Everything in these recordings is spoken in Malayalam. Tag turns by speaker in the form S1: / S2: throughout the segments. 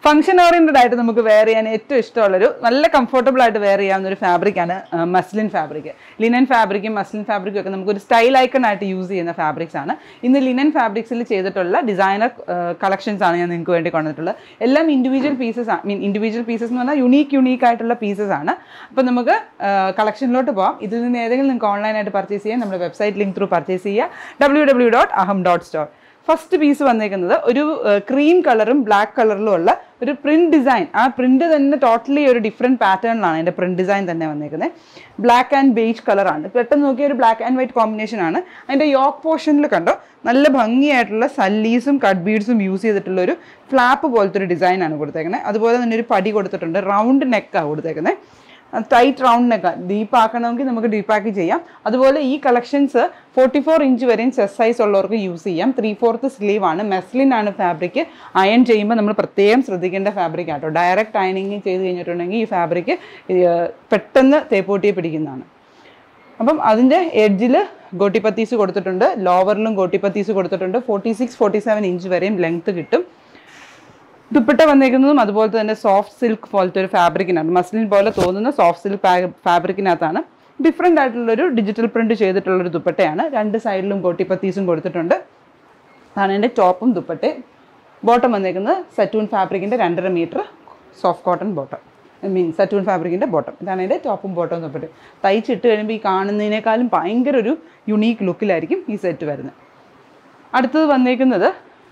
S1: ഫംഗ്ഷൻ ഓറിയന്റഡ് ആയിട്ട് നമുക്ക് വെയർ ചെയ്യാൻ ഏറ്റവും ഇഷ്ടമുള്ളൊരു നല്ല കംഫർട്ടബിൾ ആയിട്ട് വെയർ ചെയ്യാവുന്ന ഒരു ഫാബ്രിക്കാണ് മസ്ലിൻ ഫാബ്രിക് ലിനൻ ഫാബ്രിക്കും മസ്ലിൻ ഫാബ്രിക്കും ഒക്കെ നമുക്കൊരു സ്റ്റൈൽ ഐക്കൺ ആയിട്ട് യൂസ് ചെയ്യുന്ന ഫാബ്രിക്സ് ആണ് ഇന്ന് ലിനൻ ഫാബ്രിക്സിൽ ചെയ്തിട്ടുള്ള ഡിസൈനർ കളക്ഷൻസ് ആണ് ഞാൻ നിങ്ങൾക്ക് വേണ്ടി കൊണ്ടുവന്നിട്ടുള്ളത് എല്ലാം individual pieces mean individual pieces എന്ന് പറഞ്ഞാൽ യുണീക്ക് യുണീക്ക് ആയിട്ടുള്ള പീസസ് ആണ് അപ്പോൾ നമുക്ക് കളക്ഷനിലോട്ട് പോകാം ഇതിൽ നിന്ന് ഏതെങ്കിലും നിങ്ങൾക്ക് ഓൺലൈനായിട്ട് പർച്ചേസ് ചെയ്യാം നമ്മുടെ വെബ്സൈറ്റ് ലിങ്ക് ത്രൂ പർച്ചേസ് ചെയ്യുക W W dot Aham dot store first piece വന്നേക്കുന്നത് ഒരു ക്രീം കളറും ബ്ലാക്ക് കളറിലും ഉള്ള ഒരു പ്രിന്റ് ഡിസൈൻ ആ പ്രിന്റ് തന്നെ ടോട്ടലി ഒരു ഡിഫറെൻറ്റ് പാറ്റേണിലാണ് അതിൻ്റെ പ്രിന്റ് ഡിസൈൻ തന്നെ വന്നേക്കുന്നത് ബ്ലാക്ക് ആൻഡ് ബേജ് കളറാണ് പെട്ടെന്ന് നോക്കിയ ഒരു ബ്ലാക്ക് ആൻഡ് വൈറ്റ് കോമ്പിനേഷൻ ആണ് അതിൻ്റെ യോക്ക് പോർഷനിൽ കണ്ടോ നല്ല ഭംഗിയായിട്ടുള്ള സല്ലീസും കട്ട് ബീഡ്സും യൂസ് ചെയ്തിട്ടുള്ള ഒരു ഫ്ലാപ്പ് പോലത്തെ ഒരു ഡിസൈനാണ് കൊടുത്തേക്കുന്നത് അതുപോലെ തന്നെ ഒരു പടി കൊടുത്തിട്ടുണ്ട് റൗണ്ട് നെക്കാണ് കൊടുത്തേക്കുന്നത് ടൈറ്റ് റൗണ്ടിനൊക്കെ ഡീപ്പ് ആക്കണമെങ്കിൽ നമുക്ക് ഡീപ്പാക്കി ചെയ്യാം അതുപോലെ ഈ കളക്ഷൻസ് ഫോർട്ടി ഫോർ ഇഞ്ച് വരെയും ചെസ്റ്റ് സൈസ് ഉള്ളവർക്ക് യൂസ് ചെയ്യാം ത്രീ ഫോർത്ത് സ്ലീവ് ആണ് മെസ്ലിൻ ആണ് ഫാബ്രിക് അയൺ ചെയ്യുമ്പോൾ നമ്മൾ പ്രത്യേകം ശ്രദ്ധിക്കേണ്ട ഫാബ്രിക് ആട്ടോ ഡയറക്റ്റ് അയണിങ് ചെയ്ത് കഴിഞ്ഞിട്ടുണ്ടെങ്കിൽ ഈ ഫാബ്രിക് പെട്ടെന്ന് തേപ്പൂട്ടിയെ പിടിക്കുന്നതാണ് അപ്പം അതിൻ്റെ എഡ്ജിൽ ഗോട്ടിപ്പത്തീസ് കൊടുത്തിട്ടുണ്ട് ലോവറിലും ഗോട്ടിപ്പത്തീസ് കൊടുത്തിട്ടുണ്ട് forty six forty seven inch വരെയും ലെങ്ത് കിട്ടും ദുപ്പട്ട വന്നേക്കുന്നതും അതുപോലെ തന്നെ സോഫ്റ്റ് സിൽക്ക് പോലത്തെ ഒരു ഫാബ്രിക്കിനാണ് മസ്ലിൻ പോലെ തോന്നുന്ന സോഫ്റ്റ് സിൽക്ക് ഫാബ്രിക്കിനകത്താണ് ഡിഫറെൻ്റ് ആയിട്ടുള്ളൊരു ഡിജിറ്റൽ പ്രിന്റ് ചെയ്തിട്ടുള്ളൊരു ദുപ്പട്ടയാണ് രണ്ട് സൈഡിലും ഗോട്ടിപ്പത്തീസും കൊടുത്തിട്ടുണ്ട് അതാണ് എൻ്റെ ടോപ്പും ദുപ്പട്ടയും ബോട്ടം വന്നേക്കുന്നത് സറ്റൂൺ ഫാബ്രിക്കിൻ്റെ രണ്ടര metre soft cotton bottom I mean satin ഫാബ്രിക്കിൻ്റെ ബോട്ടം ഇതാണ് എൻ്റെ ടോപ്പും ബോട്ടവും ദുപ്പട്ടയും തയ്ച്ചിട്ട് കഴിയുമ്പോൾ ഈ കാണുന്നതിനേക്കാളും ഭയങ്കര ഒരു യുണീക്ക് ലുക്കിലായിരിക്കും ഈ സെറ്റ് വരുന്നത് അടുത്തത് വന്നേക്കുന്നത്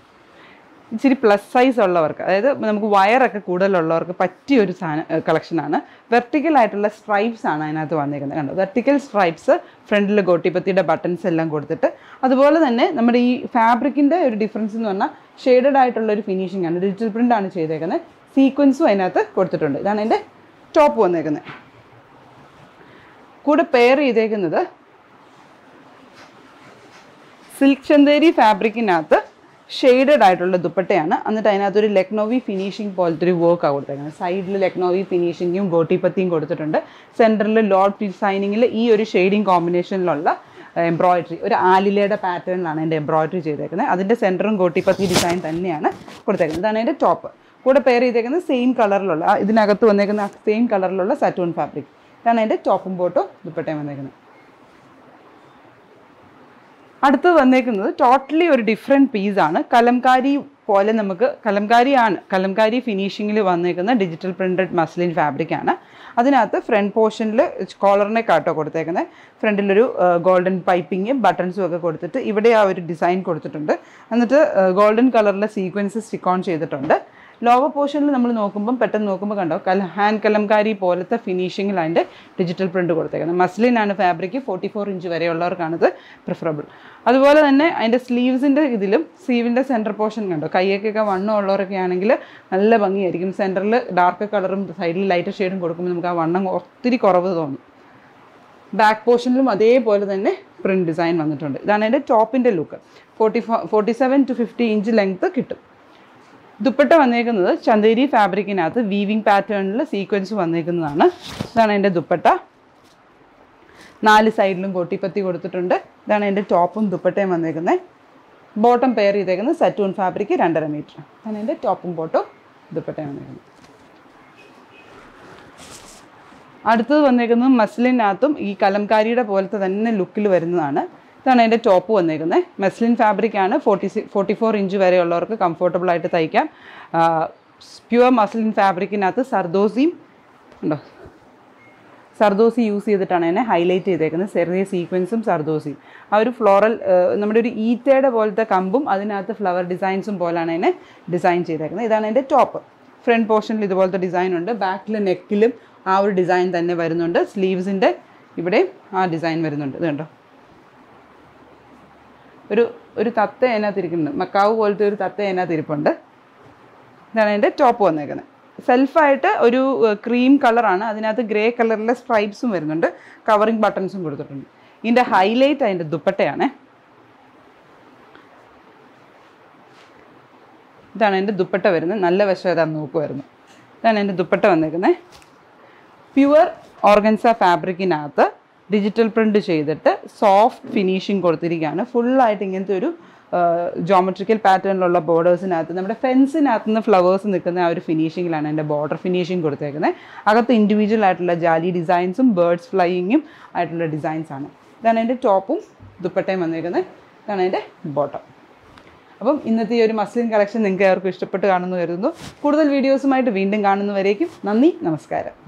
S1: ഇച്ചിരി പ്ലസ് സൈസ് ഉള്ളവർക്ക് അതായത് നമുക്ക് വയറൊക്കെ കൂടുതലുള്ളവർക്ക് പറ്റിയ ഒരു സാധനം കളക്ഷനാണ് വെർട്ടിക്കൽ ആയിട്ടുള്ള സ്ട്രൈപ്സ് ആണ് അതിനകത്ത് വന്നേക്കുന്നത് കണ്ടോ വെർട്ടിക്കൽ സ്ട്രൈപ്സ് ഫ്രണ്ടിൽ ഗോട്ടിപ്പത്തിയുടെ ബട്ടൺസ് എല്ലാം കൊടുത്തിട്ട് അതുപോലെ തന്നെ നമ്മുടെ ഈ ഫാബ്രിക്കിൻ്റെ ഒരു ഡിഫറൻസ് എന്ന് പറഞ്ഞാൽ ഷെയ്ഡഡ് ആയിട്ടുള്ള ഒരു ഫിനിഷിംഗ് ആണ് ഡിജിറ്റൽ പ്രിൻ്റ് ആണ് ചെയ്തേക്കുന്നത് സീക്വൻസും അതിനകത്ത് കൊടുത്തിട്ടുണ്ട് ഇതാണ് എൻ്റെ ടോപ്പ് വന്നേക്കുന്നത് കൂടെ പെയർ ചെയ്തേക്കുന്നത് സിൽക്ക് ചന്തേരി ഫാബ്രിക്കിനകത്ത് ഷെയ്ഡഡ് ആയിട്ടുള്ള ദുപ്പട്ടയാണ് എന്നിട്ട് അതിനകത്ത് ഒരു ലക്നോവി ഫിനിഷിംഗ് പോലത്തെ ഒരു വർക്കാണ് കൊടുത്തേക്കുന്നത് സൈഡിൽ ലക്നോവി ഫിനിഷിങ്ങും ഗോട്ടിപ്പത്തിയും കൊടുത്തിട്ടുണ്ട് സെൻറ്ററിൽ ലോഡ് ഡിസൈനിങ്ങിൽ ഈ ഒരു ഷെയ്ഡിങ് കോമ്പിനേഷനിലുള്ള എംബ്രോയിഡറി ഒരു ആലിലയുടെ പാറ്റേണിലാണ് എൻ്റെ എംബ്രോയിഡറി ചെയ്തേക്കുന്നത് അതിൻ്റെ സെൻറ്ററും ഗോട്ടിപ്പത്തി ഡിസൈൻ തന്നെയാണ് കൊടുത്തേക്കുന്നത് ഇതാണ് എൻ്റെ ടോപ്പ് കൂടെ പെയർ ചെയ്തേക്കുന്നത് സെയിം കളറിലുള്ള ആ ഇതിനകത്ത് വന്നേക്കുന്ന സെയിം കളറിലുള്ള സറ്റൂൺ ഫാബ്രിക് ഇതാണ് എൻ്റെ ടോപ്പും ബോട്ടും ദുപ്പട്ടയും വന്നേക്കുന്നത് അടുത്ത് വന്നേക്കുന്നത് ടോട്ടലി ഒരു ഡിഫറെൻറ്റ് പീസാണ് കലംകാരി പോലെ നമുക്ക് കലംകാരിയാണ് കലംകാരി ഫിനിഷിങ്ങിൽ വന്നേക്കുന്ന ഡിജിറ്റൽ പ്രിൻറ്റഡ് മസ്ലിൻ ഫാബ്രിക് ആണ് അതിനകത്ത് ഫ്രണ്ട് പോർഷനിൽ കോളറിനെ കാട്ടോ കൊടുത്തേക്കുന്നത് ഫ്രണ്ടിലൊരു ഗോൾഡൻ പൈപ്പിങ്ങും ബട്ടൺസും ഒക്കെ കൊടുത്തിട്ട് ഇവിടെ ആ ഒരു ഡിസൈൻ കൊടുത്തിട്ടുണ്ട് എന്നിട്ട് ഗോൾഡൻ കളറിലെ സീക്വൻസ് സ്റ്റിക്ക് ഓൺ ചെയ്തിട്ടുണ്ട് ലോവർ പോർഷനിൽ നമ്മൾ നോക്കുമ്പം പെട്ടെന്ന് നോക്കുമ്പോൾ കണ്ടോ കല ഹാൻഡ് കലംകാരി പോലത്തെ ഫിനിഷിങ്ങിൽ അതിൻ്റെ ഡിജിറ്റൽ പ്രിൻറ്റ് കൊടുത്തേക്കുന്നത് മസ്ലിൻ ആണ് ഫാബ്രിക് ഫോർട്ടി ഫോർ ഇഞ്ച് വരെയുള്ളവർക്കാണിത് പ്രിഫറബിൾ അതുപോലെ തന്നെ അതിൻ്റെ സ്ലീവ്സിൻ്റെ ഇതിലും സ്ലീവിൻ്റെ സെൻറ്റർ പോർഷൻ കണ്ടോ കൈയൊക്കെ വണ്ണം ഉള്ളവരൊക്കെ ആണെങ്കിൽ നല്ല ഭംഗിയായിരിക്കും സെൻറ്ററിൽ ഡാർക്ക് കളറും സൈഡിൽ ലൈറ്റ് ഷെയ്ഡും കൊടുക്കുമ്പോൾ നമുക്ക് ആ വണ്ണം ഒത്തിരി കുറവ് തോന്നും ബാക്ക് പോർഷനിലും അതേപോലെ തന്നെ പ്രിൻറ്റ് ഡിസൈൻ വന്നിട്ടുണ്ട് ഇതാണ് എൻ്റെ ടോപ്പിൻ്റെ look forty four forty seven to fifty inch length കിട്ടും ദുപ്പട്ട വന്നേക്കുന്നത് ചന്തേരി ഫാബ്രിക്കിനകത്ത് വീവിങ് പാറ്റേണിൽ സീക്വൻസ് വന്നേക്കുന്നതാണ് ഇതാണ് എൻ്റെ ദുപ്പട്ട നാല് സൈഡിലും കൊട്ടിപ്പത്തി കൊടുത്തിട്ടുണ്ട് ഇതാണ് എൻ്റെ ടോപ്പും ദുപ്പട്ടയും വന്നേക്കുന്നത് ബോട്ടം പെയർ ചെയ്തേക്കുന്നത് സറ്റൂൺ ഫാബ്രിക് രണ്ടര മീറ്റർ ഇതാണ് എൻ്റെ ടോപ്പും ബോട്ടും ദുപ്പട്ടയും വന്നേക്കുന്നത് അടുത്തത് വന്നേക്കുന്നത് മസ്ലിനകത്തും ഈ കലംകാരിയുടെ പോലത്തെ തന്നെ ലുക്കിൽ വരുന്നതാണ് ഇതാണ് എൻ്റെ ടോപ്പ് വന്നേക്കുന്നത് മെസ്ലിൻ ഫാബ്രിക് ആണ് ഫോർട്ടി സി ഫോർട്ടി ഫോർ ഇഞ്ച് വരെയുള്ളവർക്ക് കംഫർട്ടബിൾ ആയിട്ട് തയ്ക്കാം പ്യുവർ മസ്ലിൻ ഫാബ്രിക്കിനകത്ത് സർദോസിയും ഉണ്ടോ സർദോസി യൂസ് ചെയ്തിട്ടാണ് എന്നെ ഹൈലൈറ്റ് ചെയ്തേക്കുന്നത് ചെറിയ സീക്വൻസും സർദോസിയും ആ ഒരു ഫ്ലോറൽ നമ്മുടെ ഒരു ഈറ്റയുടെ പോലത്തെ കമ്പും അതിനകത്ത് ഫ്ലവർ ഡിസൈൻസും പോലാണ് എന്നെ ഡിസൈൻ ചെയ്തേക്കുന്നത് ഇതാണ് എൻ്റെ ടോപ്പ് ഫ്രണ്ട് പോർഷനിൽ ഇതുപോലത്തെ ഡിസൈൻ ഉണ്ട് ബാക്കിൽ നെക്കിലും ആ ഒരു ഡിസൈൻ തന്നെ വരുന്നുണ്ട് സ്ലീവ്സിൻ്റെ ഇവിടെയും ആ ഡിസൈൻ വരുന്നുണ്ട് ഇത് കണ്ടോ ഒരു ഒരു തത്ത അതിനകത്ത് ഇരിക്കുന്നുണ്ട് മക്കാവ് പോലത്തെ ഒരു തത്ത അതിനകത്ത് ഇരിപ്പുണ്ട് ഇതാണ് എൻ്റെ ടോപ്പ് വന്നേക്കുന്നത് സെൽഫായിട്ട് ഒരു ക്രീം കളറാണ് അതിനകത്ത് ഗ്രേ കളറിലെ സ്ട്രൈപ്സും വരുന്നുണ്ട് കവറിങ് ബട്ടൺസും കൊടുത്തിട്ടുണ്ട് ഇതിൻ്റെ ഹൈലൈറ്റ് അതിൻ്റെ ദുപ്പട്ടയാണ് ഇതാണ് എൻ്റെ ദുപ്പട്ട വരുന്നത് നല്ല വശം ഏതാന്ന് നോക്കുമായിരുന്നു ഇതാണ് എൻ്റെ ദുപ്പട്ട വന്നേക്കുന്നത് പ്യുവർ ഓർഗൻസ ഫാബ്രിക്കിനകത്ത് ഡിജിറ്റൽ പ്രിൻ്റ് ചെയ്തിട്ട് സോഫ്റ്റ് ഫിനിഷിങ് കൊടുത്തിരിക്കുകയാണ് ഫുള്ളായിട്ട് ഇങ്ങനത്തെ ഒരു ജോമെട്രിക്കൽ പാറ്റേണിലുള്ള ബോർഡേഴ്സിനകത്ത് നമ്മുടെ ഫെൻസിനകത്ത് നിന്ന് ഫ്ലവേഴ്സ് നിൽക്കുന്ന ആ ഒരു ഫിനിഷിങ്ങിലാണ് എൻ്റെ ബോർഡർ ഫിനിഷിങ് കൊടുത്തേക്കുന്നത് അകത്ത് ഇൻഡിവിജ്വൽ ആയിട്ടുള്ള ജാലി ഡിസൈൻസും ബേർഡ്സ് ഫ്ലൈയിങ്ങും ആയിട്ടുള്ള ഡിസൈൻസ് ആണ് ഇതാണ് എൻ്റെ ടോപ്പും ദുപ്പട്ടയും വന്നിരിക്കുന്നത് ഇതാണ് എൻ്റെ ബോട്ടം അപ്പം ഇന്നത്തെ ഈ ഒരു മസ്ലിൻ കളക്ഷൻ നിങ്ങൾക്ക് ഏവർക്കും ഇഷ്ടപ്പെട്ട് കാണുന്നു കരുതുന്നു കൂടുതൽ വീഡിയോസുമായിട്ട് വീണ്ടും കാണുന്നവരേക്കും നന്ദി നമസ്കാരം